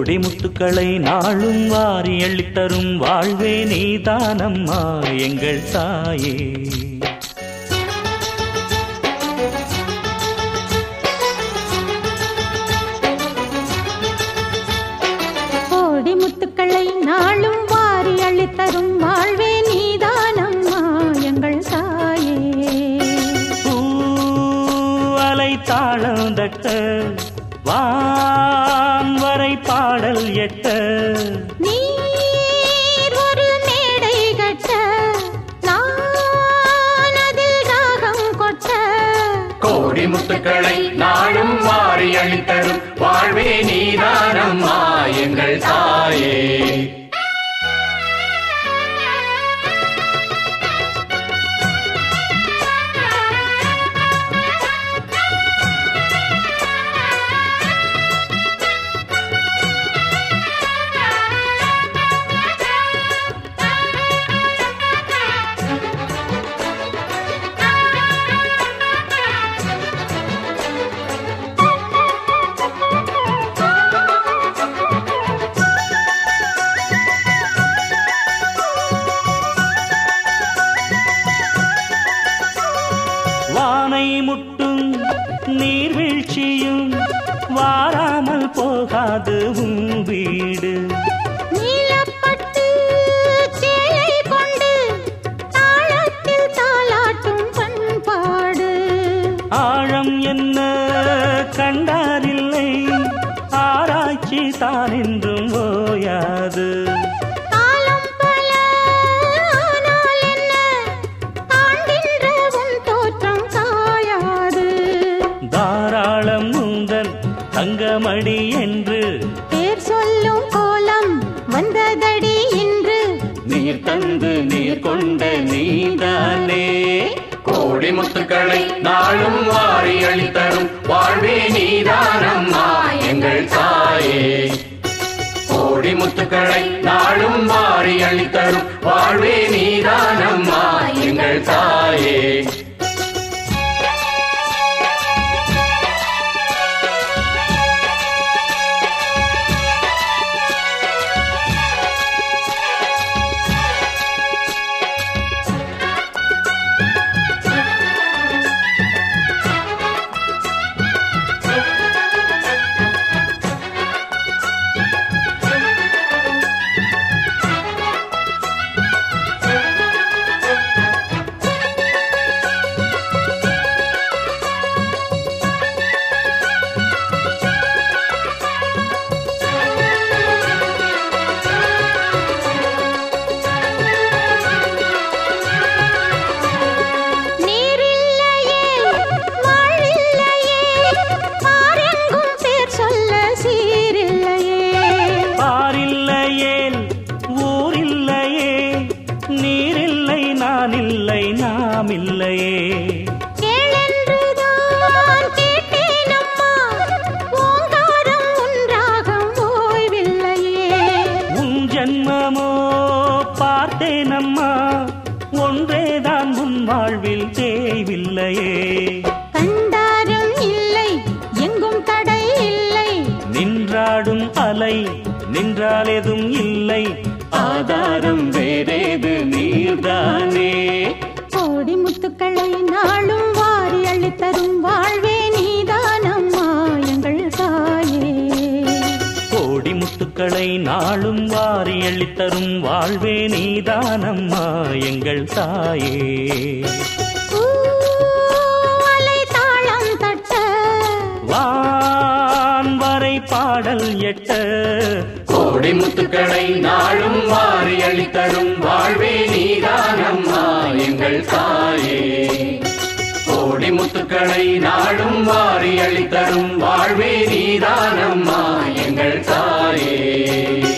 கோடி முத்துக்களை நாளும் வாரி அள்ளித்தரும் வாழ்வே நீதானம்மா எங்கள் தாயே கோடி முத்துக்களை நாளும் வாரி அள்ளித்தரும் வாழ்வே நீதானம்மா எங்கள் தாயே பூவலை தாளம் தட்ட வான் வரை பாடல் எட்ட நீர் ஒரு மேடை கட்ட நான் அதில் ராகம் கொட்ட கோடி முத்துக்களை நாளும் வாரி அளித்தரும் வாழ்வே நீதானம்மா எங்கள் தாயே வானை முட்டும் நீர்வீழ்ச்சியும் வாராமல் போகாது உன் வீடு நீலப்பட்டு சேலை கொண்டு தாளத்தில் தாலாட்டும் பண்பாடு ஆழம் என்ன கண்டாரில்லை ஆராய்ச்சி தான் என்றும் ஓயாது காலம் பல ஆனால் என்ன காண்கின்ற உன் தோற்றம் காயாது தாராளம் உந்தன் தங்கமடி என்று பேர் சொல்லும் கோலம் வந்ததடி இன்று நீர் தந்து நீர் கொண்ட நீதானே கோடி முத்துக்களை நாளும் வாரி அளித்தரும் வாழ்வே நீதானம்மா எங்கள் தாயே கோடி முத்துக்களை நாளும் வாரி அளித்தரும் வாழ்வே நீதானம்மா எங்கள் தாயே நீரில்லையே வாழில்லையே பாரெங்கும் பேர் சொல்ல சீரில்லையே பாரில்லையேல் ஊரில்லையே நீரில்லை நான் இல்லை நாம் இல்லையே கேளென்றுதான் கேட்டேனம்மா ஓங்காரம் உன்றாகம் ஓய்வில்லையே உன் ஜன்மமோ பார்த்தேனம்மா ஒன்றேதான் உன் வாழ்வில் தேய்வில்லையே கண்டாரும் இல்லை எங்கும் தடை இல்லை நின்றாடும் அலை நின்றால் எதும் இல்லை ஆதாரம் வேறேது நீர்தானே கோடி முத்துக்களை நாளும் வாரி அள்ளித்தரும் வாழ்வே நீதானம்மா எங்கள் தாயே கோடி முத்துக்களை நாளும் வாரி அள்ளித்தரும் வாழ்வே நீதானம்மா எங்கள் தாயே பூவலை தாளம் தட்ட வான் வரை பாடல் எட்ட கோடி முத்துக்களை நாளும் வாரி அளித்தரும் வாழ்வே நீதானம்மா எங்கள் தாயே கோடி முத்துக்களை நாளும் வாரி அளித்தரும் வாழ்வே நீதானம்மா எங்கள் தாயே